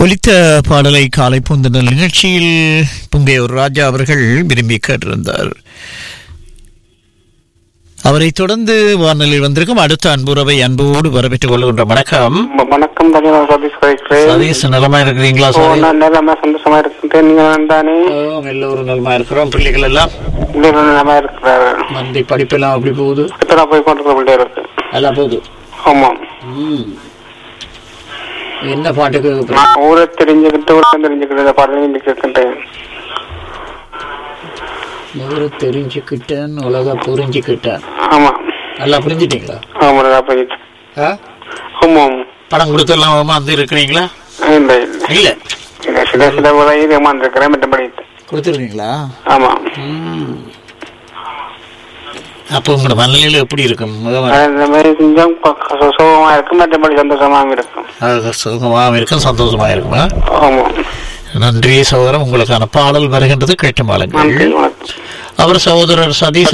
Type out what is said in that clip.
ஒலித்த பாடலை காலை பூந்தன நிகழ்ச்சியில் புங்கையூர் ராஜா அவர்கள் விரும்பி கேட்டிருந்தார் அவரை தொடர்ந்து வானொலியில் வந்திருக்கும் அடுத்த அன்புறவை அன்போடு வரவேற்றுக் கொள்கின்ற வணக்கம் வ- வணக்கம் தனியார் சதீஷ் கழிக்கிறேன் சதீஷ் நலமா இருக்கிறீங்களா ஓ, சார் நான் நிலமா சந்தோஷமா இருக்கின்றேன் நீங்க தானே எல்லோரும் நலமா இருக்கிறோம் பிள்ளைகள் எல்லாம் நிலமா இருக்கிறாரு மந்தி படிப்பெல்லாம் அப்படி போகுது இப்பதான் போய் கொண்டிருக்க பிள்ளை இருக்கு நல்லா போகுது ஆமாம் என்ன பாட்டுக்கு நான் ஊரை தெரிஞ்சுக்கிட்டு ஊரை தெரிஞ்சுக்கிட்டு இந்த பாடலையும் இன்னைக்கு இருக்கின்றேன் ஊரை தெரிஞ்சுக்கிட்டேன் உலக புரிஞ்சுக்கிட்டேன் ஆமா நல்லா புரிஞ்சுட்டீங்களா ஆமா நல்லா போயிட்டு ஆ? ஆமாம் பணம் கொடுத்தெல்லாம் வந்து இருக்கிறீங்களா இல்லை இல்லை இல்ல இல்லை சில சில உதவி ஏமாந்துருக்கிறேன் மற்றபடி கொடுத்துருக்கீங்களா ஆமா அப்போ உங்களோட மனநிலையில எப்படி இருக்கும் முதல்ல அது இந்த மாதிரி கொஞ்சம் கொ- கொ- சுகமா இருக்கும் மற்றபடி சந்தோஷமாகவும் இருக்கும் அது சுகமா இருக்கும் சந்தோஷமா இருக்குமா ஆமா நன்றி சகோதரன் உங்களுக்கான பாடல் வருகின்றது கேட்டு மாளுங்கள் நன்றி வணக்கம் அவர் சகோதரர் சதீஷ்